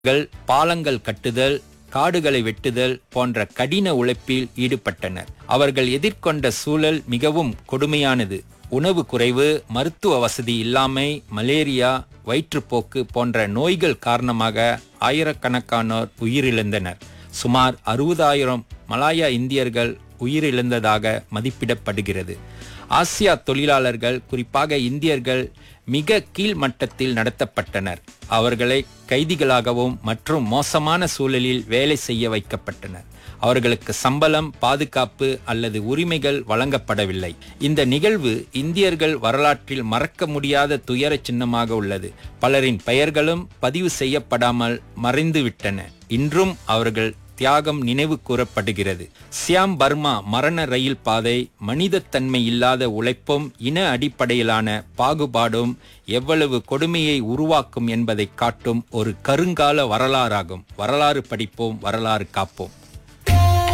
கள் பாலங்கள் கட்டுதல் காடுகளை வெட்டுதல் போன்ற கடின உழைப்பில் ஈடுபட்டனர் அவர்கள் எதிர்கொண்ட சூழல் மிகவும் கொடுமையானது உணவு குறைவு மருத்துவ வசதி இல்லாமை மலேரியா வயிற்றுப்போக்கு போன்ற நோய்கள் காரணமாக ஆயிரக்கணக்கானோர் உயிரிழந்தனர் சுமார் அறுபதாயிரம் மலாயா இந்தியர்கள் உயிரிழந்ததாக மதிப்பிடப்படுகிறது ஆசியா தொழிலாளர்கள் குறிப்பாக இந்தியர்கள் மிக கீழ் மட்டத்தில் நடத்தப்பட்டனர் அவர்களை கைதிகளாகவும் மற்றும் மோசமான சூழலில் வேலை செய்ய வைக்கப்பட்டனர் அவர்களுக்கு சம்பளம் பாதுகாப்பு அல்லது உரிமைகள் வழங்கப்படவில்லை இந்த நிகழ்வு இந்தியர்கள் வரலாற்றில் மறக்க முடியாத துயர சின்னமாக உள்ளது பலரின் பெயர்களும் பதிவு செய்யப்படாமல் மறைந்துவிட்டன இன்றும் அவர்கள் தியாகம் நினைவு கூறப்படுகிறது சியாம் பர்மா மரண ரயில் பாதை மனிதத்தன்மை இல்லாத உழைப்பும் இன அடிப்படையிலான பாகுபாடும் எவ்வளவு கொடுமையை உருவாக்கும் என்பதை காட்டும் ஒரு கருங்கால வரலாறாகும் வரலாறு படிப்போம் வரலாறு காப்போம்